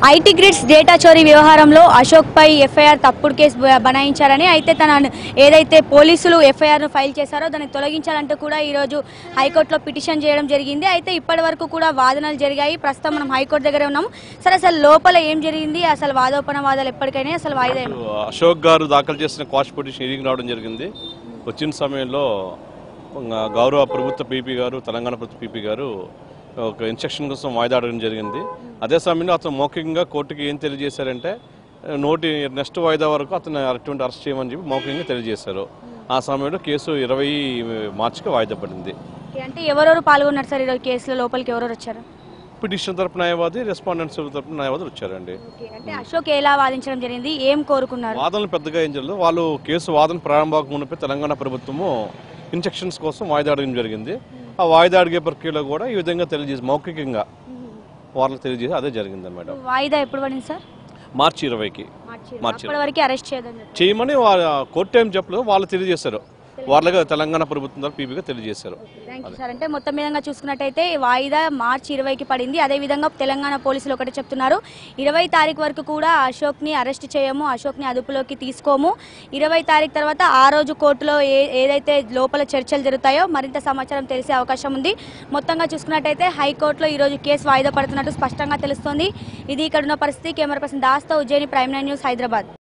IT grids data చోరీ వ్యవహారంలో అశోక్ పై ఎఫ్ఐఆర్ తప్పుడు కేసు బ- బనాయించారని అయితే తన ఏదైతే పోలీసులు ఎఫ్ఐఆర్ ను ఫైల్ చేశారో దాన్ని తొలగించాలంటూ కూడా ఈ రోజు హైకోర్టులో పిటిషన్ చేయడం జరిగింది అయితే ఇప్పటి వరకు కూడా వాదనలు జరిగాయి ప్రస్తుతం మనం హైకోర్టు దగ్గర ఉన్నాము సరే అసలు లోపల ఏం జరిగింది అసలు వాదోపన వాదాలు ఎప్పటికైనా అసలు వాయిదా ఏమి? అశోక్ గారు దాఖలు చేసిన క్వాష్ పిటిషన్ హీరింగ్ రావడం జరిగింది వచ్చిన సమయంలో ఆ, గౌరవ ప్రభుత్వ పీపీ గారు తెలంగాణ ప్రభుత్వ పీపీ గారు ఒక ఇన్స్ట్రక్షన్ కోసం వాయిదా అడగడం జరిగింది అదే సమయంలో అతను మౌఖికంగా కోర్టుకి ఏం తెలియజేశారంటే నోటి నెక్స్ట్ వాయిదా వరకు అతను అటువంటి అరెస్ట్ చేయమని చెప్పి మౌఖికంగా తెలియజేశారు ఆ సమయంలో కేసు ఇరవై మార్చికి వాయిదా పడింది అంటే ఎవరెవరు పాల్గొన్నారు సార్ ఈరోజు కేసులో లోపలికి ఎవరెవరు వచ్చారు పిటిషన్ తరపు న్యాయవాది రెస్పాండెంట్స్ తరపు న్యాయవాదులు వచ్చారండి అంటే అశోక్ ఎలా వాదించడం జరిగింది ఏం కోరుకున్నారు వాదనలు పెద్దగా ఏం జరగలేదు వాళ్ళు కేసు వాదన ప్రారంభం మునిపే తెలంగాణ ప్రభుత్వము ఇన్స్ట్రక్షన్స్ కోసం వాయిదా అడగడం జరిగింది ఆ వాయిదా అడిగే ప్రక్రియలో కూడా ఈ విధంగా తెలియజేసి మౌఖికంగా వాళ్ళకి తెలియజేసి అదే జరిగింది మేడం వాయిదా ఎప్పుడు పడింది సార్ మార్చి ఇరవైకి మార్చి అప్పటి వరకు అరెస్ట్ చేయదని చేయమని వాళ్ళ కోర్టు ఏం చెప్పలేదు వాళ్ళు తెలియజేశారు వాళ్ళగా తెలంగాణ ప్రభుత్వం తరపు పీపీగా తెలియజేశారు థ్యాంక్ యూ సార్ అంటే మొత్తం విధంగా చూసుకున్నట్టయితే వాయిదా మార్చి ఇరవైకి పడింది అదే విధంగా తెలంగాణ పోలీసులు ఒకటి చెప్తున్నారు ఇరవై తారీఖు వరకు కూడా అశోక్ ని అరెస్ట్ చేయము అశోక్ ని అదుపులోకి తీసుకోము ఇరవై తారీఖు తర్వాత ఆ రోజు కోర్టులో ఏ ఏదైతే లోపల చర్చలు జరుగుతాయో మరింత సమాచారం తెలిసే అవకాశం ఉంది మొత్తంగా చూసుకున్నట్టయితే హైకోర్టులో ఈ రోజు కేసు వాయిదా పడుతున్నట్టు స్పష్టంగా తెలుస్తోంది ఇది ఇక్కడ ఉన్న పరిస్థితి కెమెరా పర్సన్ దాస్తో Ujjaini prime nine news Hyderabad